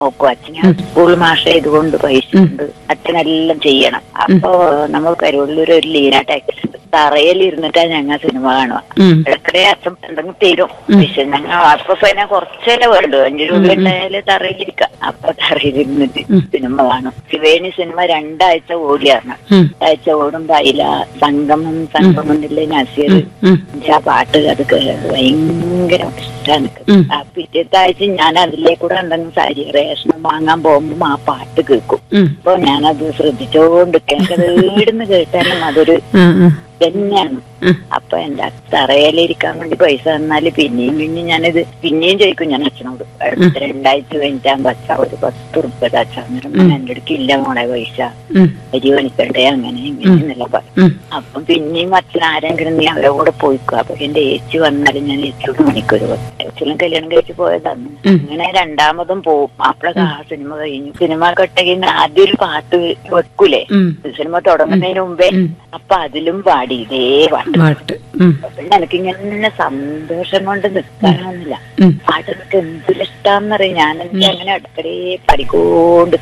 നോക്കും അച്ഛന് സ്കൂൾ മാഷ ഇതുകൊണ്ട് പൈസ ഉണ്ട് അച്ഛനെല്ലാം ചെയ്യണം അപ്പൊ നമ്മൾ കരുവള്ളൂർ ഒരു ലീന ടാക്സി ഉണ്ട് തറയിലിരുന്നിട്ടാ ഞങ്ങൾ സിനിമ കാണുക ഉം. ഇടയ്ക്കിടെ അച്ഛൻ എന്തെങ്കിലും തരും പക്ഷെ ഞങ്ങൾ അപ്പൊ പിന്നെ കുറച്ചല്ലേ വേണ്ടു അഞ്ചു രൂപ ഉണ്ടായാലും തറയിലിരിക്കാം അപ്പൊ തറയിലിരുന്നിട്ട് സിനിമ കാണും ശിവേണി സിനിമ രണ്ടാഴ്ച ഓടിയാണ് ഉം. രണ്ടാഴ്ച ഓടുമ്പോ അതില സംഗമം സംഗമന്നില്ലേ നസീർ ഉം. ആ പാട്ട് അത് കേ- ഭയങ്കര ഇഷ്ടമാണ് ഉം. ആ പിറ്റത്തെ ആഴ്ച ഞാൻ അതിലേക്കൂടെ എന്തെങ്കിലും സാരി റേഷൻ വാങ്ങാൻ പോകുമ്പോ ആ പാട്ട് കേൾക്കും ഉം. അപ്പൊ ഞാനത് ശ്രദ്ധിച്ചോണ്ട് എനിക്കത് വീടുന്ന് കേട്ടാലും അതൊരു ആ, ആ. തന്നെയാണ് ഉം. അപ്പൊ എന്റെ തറയിലിരിക്കാൻ വേണ്ടി പൈസ തന്നാല് പിന്നെയും പിന്നെയും ഞാനിത് പിന്നെയും ചോദിക്കും ഞാൻ അച്ഛനോട് അടുത്ത രണ്ടാഴ്ച കഴിഞ്ഞാകുമ്പോ അച്ഛ ഒരു പത്ത് ഉറുപ്പ അച്ഛ അന്നേരം ഞാൻ എന്റെ അടുക്ക് ഇല്ല മോളെ പൈസ ഉം. അരി പണിക്കട്ടെ അങ്ങനെ ഇങ്ങനെ എന്നല്ല പറയും ഉം. അപ്പം പിന്നെയും അച്ഛൻ ആരെങ്കിലും നീ അവരെ കൂടെ പോയിക്കോ അപ്പൊ എന്റെ ഏച്ചി വന്നാലും ഞാൻ ഏച്ചിയോട് മണിക്കൊരു അച്ഛനും കല്യാണം കഴിച്ച് പോയതാണ് ഉം. അങ്ങനെ രണ്ടാമതും പോവും അപ്പോഴൊക്കെ ആ സിനിമ കഴിഞ്ഞു സിനിമ കെട്ടകിന് ആദ്യം ഒരു പാട്ട് വെക്കൂലേ ഉം. സിനിമ തുടങ്ങുന്നതിന് മുമ്പേ ഉം. അപ്പൊ അതിലും പാടി ഇതേ പാട്ട് പാട്ട് ഉം. പിന്നെ എനിക്കിങ്ങനെ സന്തോഷം കൊണ്ട് നിൽക്കാനൊന്നുമില്ല ഉം. പാട്ടൊക്കെ എന്തൊരു ഇഷ്ടാന്നറിയാം ഞാൻ എനിക്ക് അങ്ങനെ ഇടയ്ക്കിടെ പഠിക്കൊണ്ട്